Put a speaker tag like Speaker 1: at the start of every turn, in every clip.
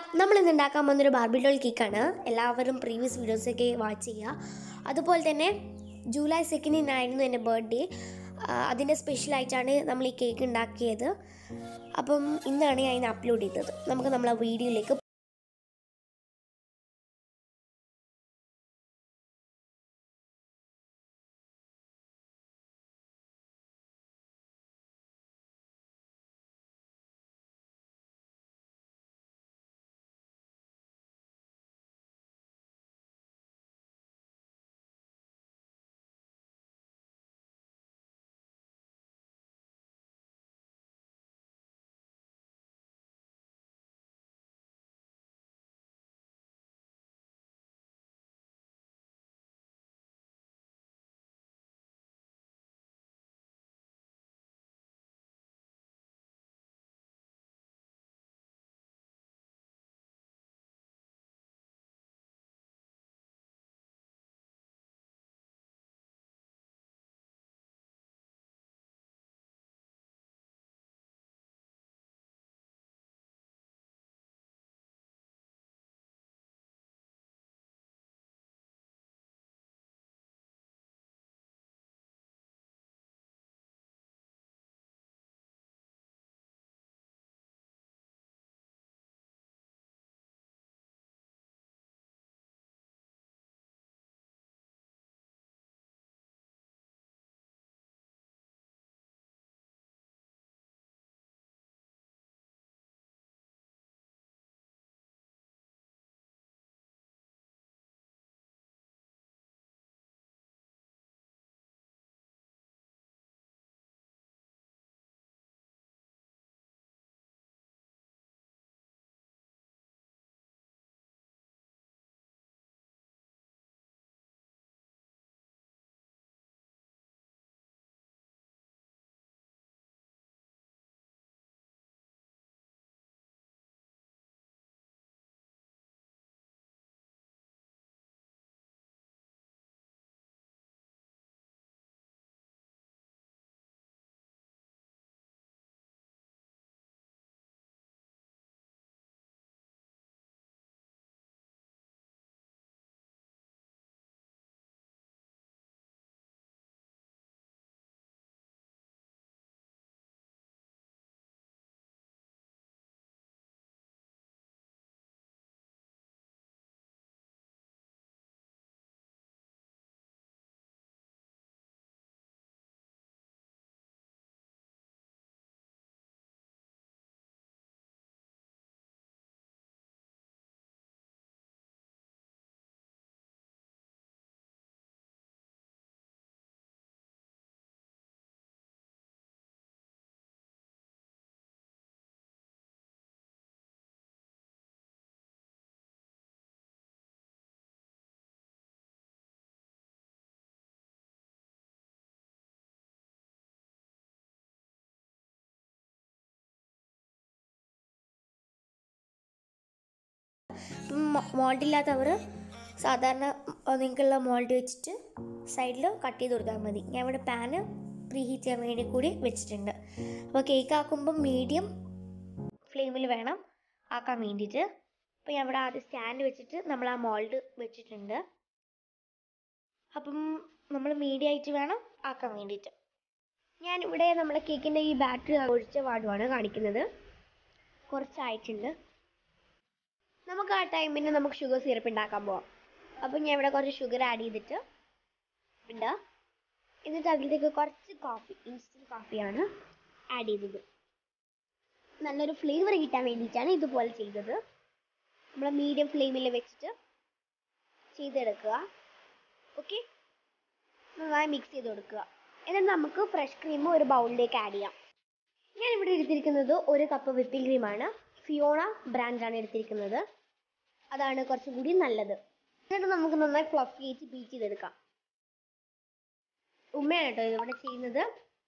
Speaker 1: നമ്മൾ ഇന്ന് ഉണ്ടാക്കാൻ പോകുന്നൊരു ബാർബി ഡോൾ കേക്കാണ് എല്ലാവരും പ്രീവിയസ് വീഡിയോസൊക്കെ വാച്ച് ചെയ്യുക അതുപോലെ തന്നെ ജൂലൈ സെക്കൻഡിനായിരുന്നു എൻ്റെ ബർത്ത്ഡേ അതിൻ്റെ സ്പെഷ്യലായിട്ടാണ് നമ്മൾ ഈ കേക്ക് ഉണ്ടാക്കിയത് അപ്പം ഇന്നാണ് ഞാൻ ഇതിന് അപ്ലോഡ് ചെയ്തത് നമുക്ക് നമ്മൾ ആ വീഡിയോയിലേക്ക് മോൾഡ് ഇല്ലാത്തവർ സാധാരണ നിങ്ങൾക്കുള്ള മോൾഡ് വെച്ചിട്ട് സൈഡിൽ കട്ട് ചെയ്ത് കൊടുത്താൽ മതി ഞാൻ ഇവിടെ പാന് പ്രീ ഹീറ്റ് ചെയ്യാൻ വേണ്ടി കൂടി വെച്ചിട്ടുണ്ട് അപ്പോൾ കേക്ക് ആക്കുമ്പോൾ മീഡിയം ഫ്ലെയിമിൽ വേണം ആക്കാൻ വേണ്ടിയിട്ട് അപ്പോൾ ഞാൻ ഇവിടെ ആദ്യം സ്റ്റാൻഡ് വെച്ചിട്ട് നമ്മൾ ആ മോൾഡ് വെച്ചിട്ടുണ്ട് അപ്പം നമ്മൾ മീഡിയം ആയിട്ട് വേണം ആക്കാൻ വേണ്ടിയിട്ട് ഞാനിവിടെ നമ്മുടെ കേക്കിൻ്റെ ഈ ബാറ്ററി ഒഴിച്ച പാടുമാണ് കാണിക്കുന്നത് കുറച്ചായിട്ടുണ്ട് നമുക്ക് ആ ടൈമിന് നമുക്ക് ഷുഗർ സിറപ്പ് ഉണ്ടാക്കാൻ പോവാം അപ്പം ഞാൻ ഇവിടെ കുറച്ച് ഷുഗർ ആഡ് ചെയ്തിട്ട് ഉണ്ട് എന്നിട്ട് അതിലേക്ക് കുറച്ച് കോഫി ഇൻസ്റ്റൻറ്റ് കോഫിയാണ് ആഡ് ചെയ്തത് നല്ലൊരു ഫ്ലേവർ കിട്ടാൻ വേണ്ടിയിട്ടാണ് ഇതുപോലെ ചെയ്തത് നമ്മൾ മീഡിയം ഫ്ലെയിമിൽ വെച്ചിട്ട് ചെയ്തെടുക്കുക ഓക്കെ നന്നായി മിക്സ് ചെയ്ത് കൊടുക്കുക എന്നിട്ട് നമുക്ക് ഫ്രഷ് ക്രീം ഒരു ബൗളിലേക്ക് ആഡ് ചെയ്യാം ഞാൻ ഇവിടെ എടുത്തിരിക്കുന്നത് ഒരു കപ്പ് വിപ്പിംഗ് ക്രീമാണ് ഫിയോണ ബ്രാൻഡാണ് എടുത്തിരിക്കുന്നത് അതാണ് കുറച്ചും കൂടി നല്ലത് എന്നിട്ട് നമുക്ക് നന്നായി ഫ്ലഫി ആയിട്ട് ബീറ്റ് ചെയ്തെടുക്കാം ഉമ്മയാണ് കേട്ടോ ഇതിവിടെ ചെയ്യുന്നത്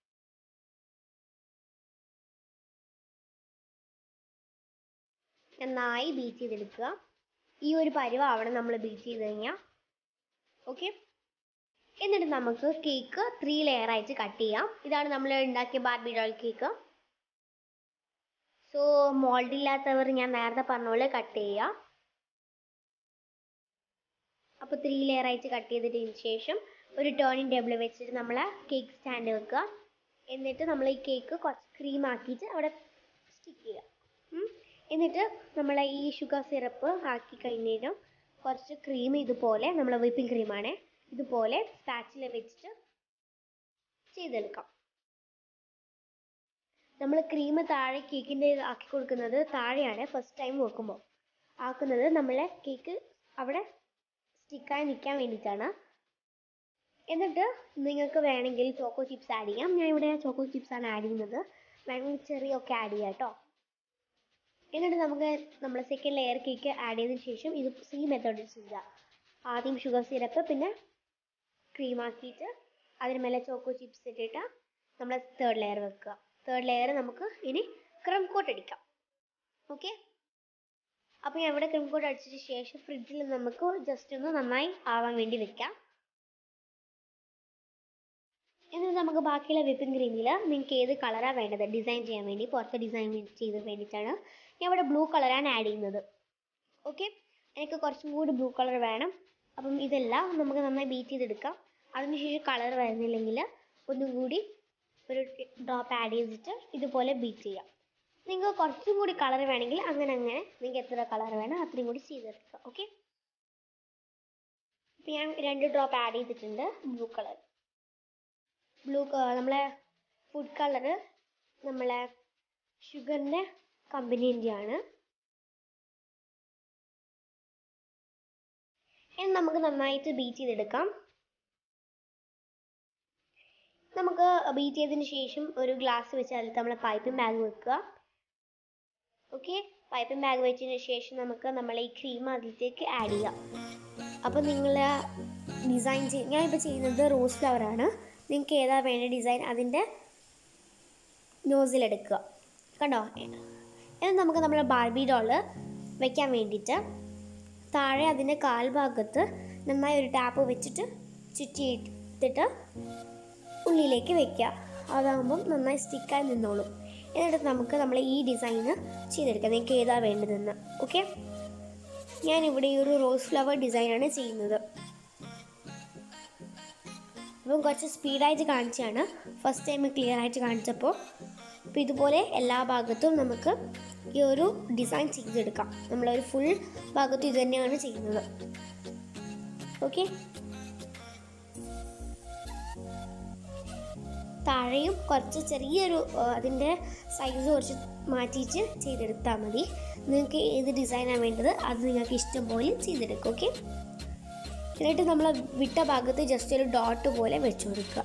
Speaker 1: നന്നായി ബീറ്റ് ചെയ്തെടുക്കുക ഈ ഒരു പരുവാവണം നമ്മൾ ബീറ്റ് ചെയ്ത് കഴിഞ്ഞാൽ ഓക്കെ എന്നിട്ട് നമുക്ക് കേക്ക് ത്രീ ലെയർ ആയിട്ട് കട്ട് ചെയ്യാം ഇതാണ് നമ്മൾ ഉണ്ടാക്കിയ Barbie doll cake so mould ഇല്ലാത്തവർ ഞാൻ നേരത്തെ പറഞ്ഞ പോലെ കട്ട് ചെയ്യുക അപ്പോൾ ത്രീ ലെയർ ആയിട്ട് കട്ട് ചെയ്തിട്ടതിന് ശേഷം ഒരു ടേണിംഗ് ടേബിൾ വെച്ചിട്ട് നമ്മൾ കേക്ക് സ്റ്റാൻഡ് വെക്കുക എന്നിട്ട് നമ്മൾ ഈ കേക്ക് കുറച്ച് ക്രീം ആക്കിയിട്ട് അവിടെ സ്റ്റിക്ക് ചെയ്യുക ഉം. എന്നിട്ട് നമ്മൾ ഈ ഷുഗർ സിറപ്പ് ആക്കി കഴിഞ്ഞിട്ട് കുറച്ച് ക്രീം ഇതുപോലെ നമ്മൾ വിപ്പിംഗ് ക്രീമാണ് ഇതുപോലെ സ്പാച്ചിൽ വെച്ചിട്ട് ചെയ്തെടുക്കാം നമ്മൾ ക്രീം താഴെ കേക്കിൻ്റെ ആക്കി കൊടുക്കുന്നത് താഴെയാണ് ഫസ്റ്റ് ടൈം വെക്കുമ്പോൾ ആക്കുന്നത് നമ്മളെ കേക്ക് അവിടെ സ്റ്റിക്കായി നിൽക്കാൻ വേണ്ടിയിട്ടാണ് എന്നിട്ട് നിങ്ങൾക്ക് വേണമെങ്കിൽ ചോക്കോ ചിപ്സ് ആഡ് ചെയ്യാം ഞാൻ ഇവിടെ ചോക്കോ ചിപ്സ് ആണ് ആഡ് ചെയ്യുന്നത് വേണമെങ്കിൽ ചെറിയൊക്കെ ആഡ് ചെയ്യാം കേട്ടോ എന്നിട്ട് നമുക്ക് നമ്മൾ സെക്കൻഡ് ലെയർ കേക്ക് ആഡ് ചെയ്തതിന് ശേഷം ഇത് സെയിം മെത്തേഡിൽ ചെയ്യുക ആദ്യം ഷുഗർ സിറപ്പ് പിന്നെ ക്രീം ആക്കിയിട്ട് അതിന് മേലെ ചോക്കോ ചിപ്സ് ഇട്ടിട്ട് നമ്മൾ തേർഡ് ലെയർ വെക്കുക തേർഡ് ലെയർ നമുക്ക് ഇനി ക്രം കോട്ട് അടിക്കാം ഓക്കെ അപ്പോൾ ഞാൻ ഇവിടെ ക്രീം കോട്ട് അടിച്ചതിന് ശേഷം ഫ്രിഡ്ജിൽ നമുക്ക് ജസ്റ്റ് ഒന്ന് നന്നായി ആവാൻ വേണ്ടി വെക്കാം എന്നിട്ട് നമുക്ക് ബാക്കിയുള്ള വിപ്പിംഗ് ക്രീമിൽ നിങ്ങൾക്ക് ഏത് കളറാണ് വേണ്ടത് ഡിസൈൻ ചെയ്യാൻ വേണ്ടി പുറത്ത് ഡിസൈൻ ചെയ്ത് വേണ്ടിയിട്ടാണ് ഞാൻ ഇവിടെ ബ്ലൂ കളറാണ് ആഡ് ചെയ്യുന്നത് ഓക്കെ എനിക്ക് കുറച്ചും കൂടി ബ്ലൂ കളർ വേണം അപ്പം ഇതെല്ലാം നമുക്ക് നന്നായി ബീറ്റ് ചെയ്തെടുക്കാം അതിനുശേഷം കളർ വരുന്നില്ലെങ്കിൽ ഒന്നും കൂടി ഒരു ഡ്രോപ്പ് ആഡ് ചെയ്തിട്ട് ഇതുപോലെ ബീറ്റ് ചെയ്യാം നിങ്ങൾക്ക് കുറച്ചും കൂടി കളർ വേണമെങ്കിൽ അങ്ങനെ അങ്ങനെ നിങ്ങൾക്ക് എത്ര കളർ വേണം അത്രയും കൂടി ചെയ്തെടുക്കുക ഓക്കെ ഇപ്പം ഞാൻ രണ്ട് ഡ്രോപ്പ് ആഡ് ചെയ്തിട്ടുണ്ട് ബ്ലൂ കളർ ബ്ലൂ നമ്മളെ ഫുഡ് കളറ് നമ്മളെ ഷുഗറിൻ്റെ കമ്പനീൻ്റെയാണ് ഇനി നമുക്ക് നന്നായിട്ട് ബീറ്റ് ചെയ്തെടുക്കാം നമുക്ക് ബീറ്റ് ചെയ്തതിന് ശേഷം ഒരു ഗ്ലാസ് വെച്ച് അതിൽ നമ്മൾ പൈപ്പിംഗ് ബാഗ് വെക്കുക ഓക്കെ പൈപ്പിംഗ് ബാഗ് വെച്ചതിന് ശേഷം നമുക്ക് നമ്മൾ ഈ ക്രീം അതിലേക്ക് ആഡ് ചെയ്യാം അപ്പോൾ നിങ്ങൾ ഡിസൈൻ ചെയ്ത് ഞാനിപ്പോൾ ചെയ്യുന്നത് റോസ് ഫ്ലവർ ആണ് നിങ്ങൾക്ക് ഏതാ വേണ്ട ഡിസൈൻ അതിൻ്റെ നോസിലെടുക്കുക കണ്ടോ എന്നിട്ട് നമുക്ക് നമ്മുടെ ബാർബി ഡോള് വെക്കാൻ വേണ്ടിയിട്ട് താഴെ അതിൻ്റെ കാൽഭാഗത്ത് നന്നായി ഒരു ടാപ്പ് വെച്ചിട്ട് ചുറ്റിയിട്ടിട്ട് ഉള്ളിലേക്ക് വെക്കുക അതാകുമ്പം നന്നായി സ്റ്റിക്കായി നിന്നോളും എന്നിട്ട് നമുക്ക് നമ്മൾ ഈ ഡിസൈന് ചെയ്തെടുക്കാം നിങ്ങൾക്ക് ഏതാ വേണ്ടതെന്ന് ഓക്കെ ഞാനിവിടെ ഈ ഒരു റോസ് ഫ്ലവർ ഡിസൈനാണ് ചെയ്യുന്നത് അപ്പം കുറച്ച് സ്പീഡായിട്ട് കാണിച്ചാണ് ഫസ്റ്റ് ടൈം ക്ലിയർ ആയിട്ട് കാണിച്ചപ്പോൾ അപ്പോൾ ഇതുപോലെ എല്ലാ ഭാഗത്തും നമുക്ക് ഈ ഒരു ഡിസൈൻ ചെയ്തെടുക്കാം നമ്മളൊരു ഫുൾ ഭാഗത്തും ഇത് തന്നെയാണ് ചെയ്യുന്നത് ഓക്കെ താഴെയും കുറച്ച് ചെറിയൊരു ആ, അതിൻ്റെ സൈസ് കുറച്ച് മാറ്റിയിട്ട് ചെയ്തെടുത്താൽ മതി നിങ്ങൾക്ക് ഏത് ഡിസൈനാണ് വേണ്ടത് അത് നിങ്ങൾക്ക് ഇഷ്ടം പോലെ ചെയ്തെടുക്കും ഓക്കെ എന്നിട്ട് നമ്മൾ വിട്ട ഭാഗത്ത് ജസ്റ്റ് ഒരു ഡോട്ട് പോലെ വെച്ച് കൊടുക്കുക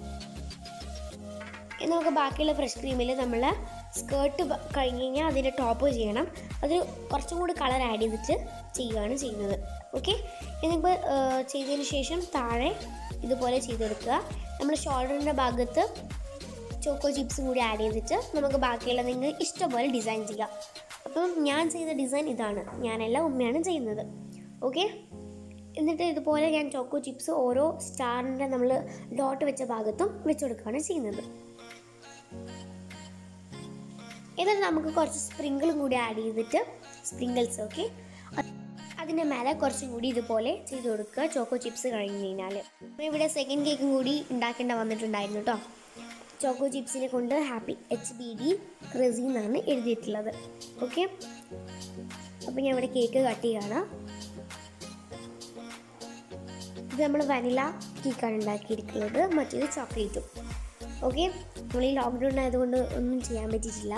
Speaker 1: ഇനി നമുക്ക് ബാക്കിയുള്ള ഫ്രഷ് ക്രീമിൽ നമ്മൾ സ്കേർട്ട് കഴിഞ്ഞ് കഴിഞ്ഞാൽ അതിൻ്റെ ടോപ്പ് ചെയ്യണം അത് കുറച്ചും കൂടി കളർ ആഡ് ചെയ്തിട്ട് ചെയ്യുകയാണ് ചെയ്യുന്നത് ഓക്കെ എന്നിപ്പോൾ ചെയ്തതിന് ശേഷം താഴെ ഇതുപോലെ ചെയ്തെടുക്കുക നമ്മൾ ഷോൾഡറിൻ്റെ ഭാഗത്ത് ചോക്കോ ചിപ്സും കൂടി ആഡ് ചെയ്തിട്ട് നമുക്ക് ബാക്കിയുള്ള നിങ്ങൾ ഇഷ്ടംപോലെ ഡിസൈൻ ചെയ്യാം അപ്പം ഞാൻ ചെയ്ത ഡിസൈൻ ഇതാണ് ഞാനല്ല ഉമ്മയാണ് ചെയ്യുന്നത് ഓക്കെ എന്നിട്ട് ഇതുപോലെ ഞാൻ ചോക്കോ ചിപ്സ് ഓരോ സ്റ്റാറിൻ്റെ നമ്മൾ ഡോട്ട് വെച്ച ഭാഗത്തും വെച്ച് കൊടുക്കുകയാണ് ചെയ്യുന്നത് എന്നിട്ട് നമുക്ക് കുറച്ച് സ്പ്രിങ്കിളും കൂടി ആഡ് ചെയ്തിട്ട് സ്പ്രിങ്കിൾസ് ഓക്കെ അതിൻ്റെ മേലെ കുറച്ചും കൂടി ഇതുപോലെ ചെയ്ത് കൊടുക്കുക ചോക്കോ ചിപ്സ് കഴിഞ്ഞ് കഴിഞ്ഞാൽ അപ്പോൾ ഇവിടെ സെക്കൻഡ് കേക്കും കൂടി ഉണ്ടാക്കേണ്ട വന്നിട്ടുണ്ടായിരുന്നു കേട്ടോ ചോക്കോ ചിപ്സിനെ കൊണ്ട് ഹാപ്പി എച്ച് ബി ഡി റെസി എന്നാണ് എഴുതിയിട്ടുള്ളത് ഓക്കെ അപ്പോൾ ഞാൻ ഇവിടെ കേക്ക് കട്ട് ചെയ്യാണ് ഇത് നമ്മൾ വനില കേക്കാണ് ഉണ്ടാക്കിയിരിക്കുന്നത് മറ്റേത് ചോക്ലേറ്റും ഓക്കെ നമ്മൾ ഈ ലോക്ക്ഡൗൺ ആയതുകൊണ്ട് ഒന്നും ചെയ്യാൻ പറ്റിയിട്ടില്ല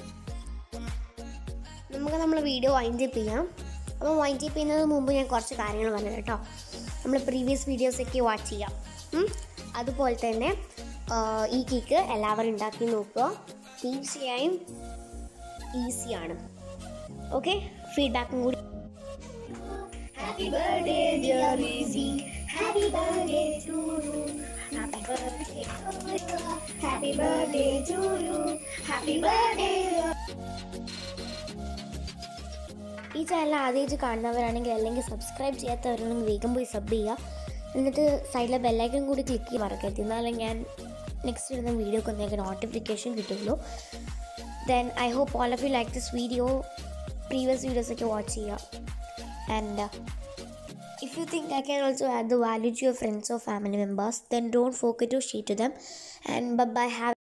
Speaker 1: നമുക്ക് നമ്മൾ വീഡിയോ വൈൻഡ് അപ്പ് ചെയ്യാം അപ്പോൾ വൈൻഡ് അപ്പ് ചെയ്യുന്നതിന് മുമ്പ് ഞാൻ കുറച്ച് കാര്യങ്ങൾ പറഞ്ഞു കേട്ടോ നമ്മൾ പ്രീവിയസ് വീഡിയോസൊക്കെ വാച്ച് ചെയ്യാം ഉം. അതുപോലെ തന്നെ ആ, ഈ കേക്ക് എല്ലാവരും ഉണ്ടാക്കി നോക്കുക തീർച്ചയായും ഈസിയാണ് ഓക്കെ ഫീഡ്ബാക്കും കൂടി
Speaker 2: Happy birthday, dear Rizzy. Happy birthday to you. Happy birthday to you. Happy birthday to you. Happy birthday.
Speaker 1: ഈ ചാനൽ ആദ്യമായിട്ട് കാണുന്നവരാണെങ്കിൽ അല്ലെങ്കിൽ സബ്സ്ക്രൈബ് ചെയ്യാത്തവരാണെങ്കിൽ വേഗം പോയി സബ് ചെയ്യുക എന്നിട്ട് സൈഡിലെ ബെല്ലൈക്കൺ കൂടി ക്ലിക്ക് ചെയ്ത് മറക്കരുത് എന്നാലും ഞാൻ നെക്സ്റ്റ് ഇടുന്ന വീഡിയോക്ക് ഒന്നേക്ക് നോട്ടിഫിക്കേഷൻ കിട്ടുള്ളൂ then I hope all of you like this video previous വീഡിയോസൊക്കെ വാച്ച് ചെയ്യുക and If you think I can also add the value to your friends or family members, then don't forget to share to them. And bye bye. Have